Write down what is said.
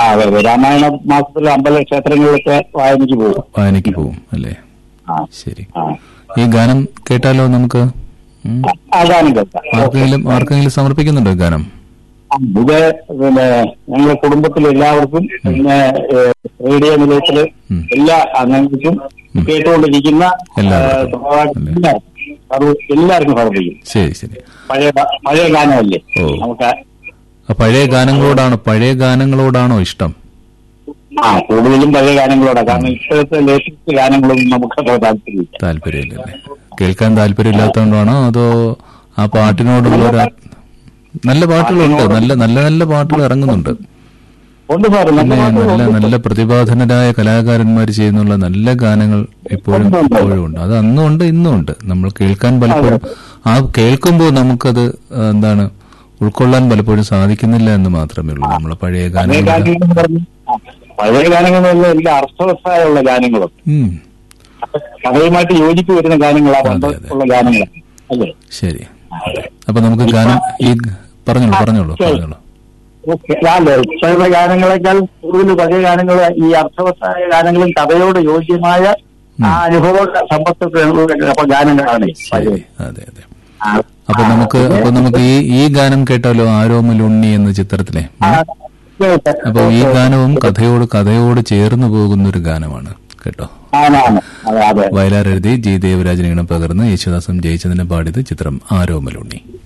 ആ അതെ അതെ രാമായണ മാസത്തിൽ അമ്പല ക്ഷേത്രങ്ങളിലൊക്കെ വായനയ്ക്ക് പോകും വായനയ്ക്ക് പോവും അല്ലേ ആ ശരി ആ ഈ ഗാനം കേട്ടാലോ നമുക്ക് ഉം. ആ ഗാനം കേൾക്കാം ആർക്കെങ്കിലും ആർക്കെങ്കിലും സമർപ്പിക്കുന്നുണ്ടോ ഈ ഗാനം ആ, ഇത് പിന്നെ ഞങ്ങളുടെ കുടുംബത്തിലെ എല്ലാവർക്കും പിന്നെ ഏഹ്, റേഡിയോ നിലയത്തില് ഉം. എല്ലാ അംഗങ്ങൾക്കും കേട്ടുകൊണ്ടിരിക്കുന്ന എല്ലാവർക്കും. ഏഹ്, സഹപാഠികൾക്കും എല്ലാവർക്കും സർവ്വ- എല്ലാവർക്കും സമർപ്പിക്കും ശരി ശരി പഴയ ഗാ- പഴയ ഗാനമല്ലേ ഓ. നമുക്ക് ആ പഴയ ഗാനങ്ങളോടാണോ പഴയ ഗാനങ്ങളോടാണോ ഇഷ്ടം ആ കൂടുതലും പഴയ ഗാനങ്ങളോടാണ് കാരണം ഇപ്പോഴത്തെ ലേറ്റസ്റ്റ് ഗാനങ്ങളൊന്നും നമുക്ക് അത്ര താല്പര്യമില്ല താല്പര്യമില്ലല്ലേ കേൾക്കാൻ താല്പര്യമില്ലാത്തതുകൊണ്ടാണോ അതോ ആ പാട്ടിനോടുള്ള ഒരു ആ- നല്ല പാട്ടുകളുണ്ട് നല്ല നല്ല നല്ല പാട്ടുകൾ ഇറങ്ങുന്നുണ്ട് ഉണ്ട് സാർ നല്ല പിന്നെ നല്ല പാട്ടുകളുണ്ട്. നല്ല പ്രതിഭാധനരായ കലാകാരന്മാർ ചെയ്യുന്നുള്ള നല്ല ഗാനങ്ങൾ ഇപ്പോഴും ഇപ്പോഴും ഉണ്ട് അത് അന്നും ഉണ്ട് ഇന്നും ഉണ്ട് നമ്മൾ കേൾക്കാൻ പലപ്പോഴും ആ കേൾക്കുമ്പോൾ നമുക്കത് ആ, എന്താണ് ഉൾക്കൊള്ളാൻ പലപ്പോഴും സാധിക്കുന്നില്ല എന്ന് മാത്രമേ ഉള്ളൂ നമ്മൾ പഴയ പഴയ ഗാനങ്ങൾ ഗാനങ്ങൾ എന്ന് പറഞ്ഞാൽ ആ, പഴയ ഗാനങ്ങൾ എന്ന് പറഞ്ഞാൽ എല്ലാ അർത്ഥവത്തായുള്ള ഗാനങ്ങളും ഉം, കഥയുമായിട്ട് യോജിച്ച് വരുന്ന ഗാനങ്ങളാണ് അതെ, പണ്ട് ഉള്ള ഗാനങ്ങളാണ് അല്ലേ ശരി അപ്പൊ നമുക്ക് ഗാനം ഈ പറഞ്ഞോളൂ പറഞ്ഞോളൂ പറഞ്ഞോളൂ ഓക്കെ അല്ലേ ഇപ്പോഴത്തെ ഗാനങ്ങളെക്കാൾ കൂടുതൽ പഴയ ഗാനങ്ങൾ ഈ അർത്ഥവത്തായ ഗാനങ്ങളും കഥയോട് യോഗ്യമായ ആ അനുഭവ സമ്പത്ത് അപ്പൊ ഗാനങ്ങളാണ് ശരി പഴയത്. അതെ അതെ ആ, അപ്പൊ നമുക്ക് അപ്പൊ നമുക്ക് ഈ ഈ ഗാനം കേട്ടാലോ ആരോമൽ ഉണ്ണി എന്ന ചിത്രത്തിലെ ആ, ഉം? അപ്പൊ ഈ ഗാനവും കഥയോട് കഥയോട് ചേർന്ന് പോകുന്ന ഒരു ഗാനമാണ് കേട്ടോ ആണാണ് അതെ അതെ വയലാർ എഴുതി ജി ദേവരാജൻ ഈണം പകർന്ന് യേശുദാസും ജയിച്ചതിനെ പാടിയത് ചിത്രം ആരോമലുണ്ണി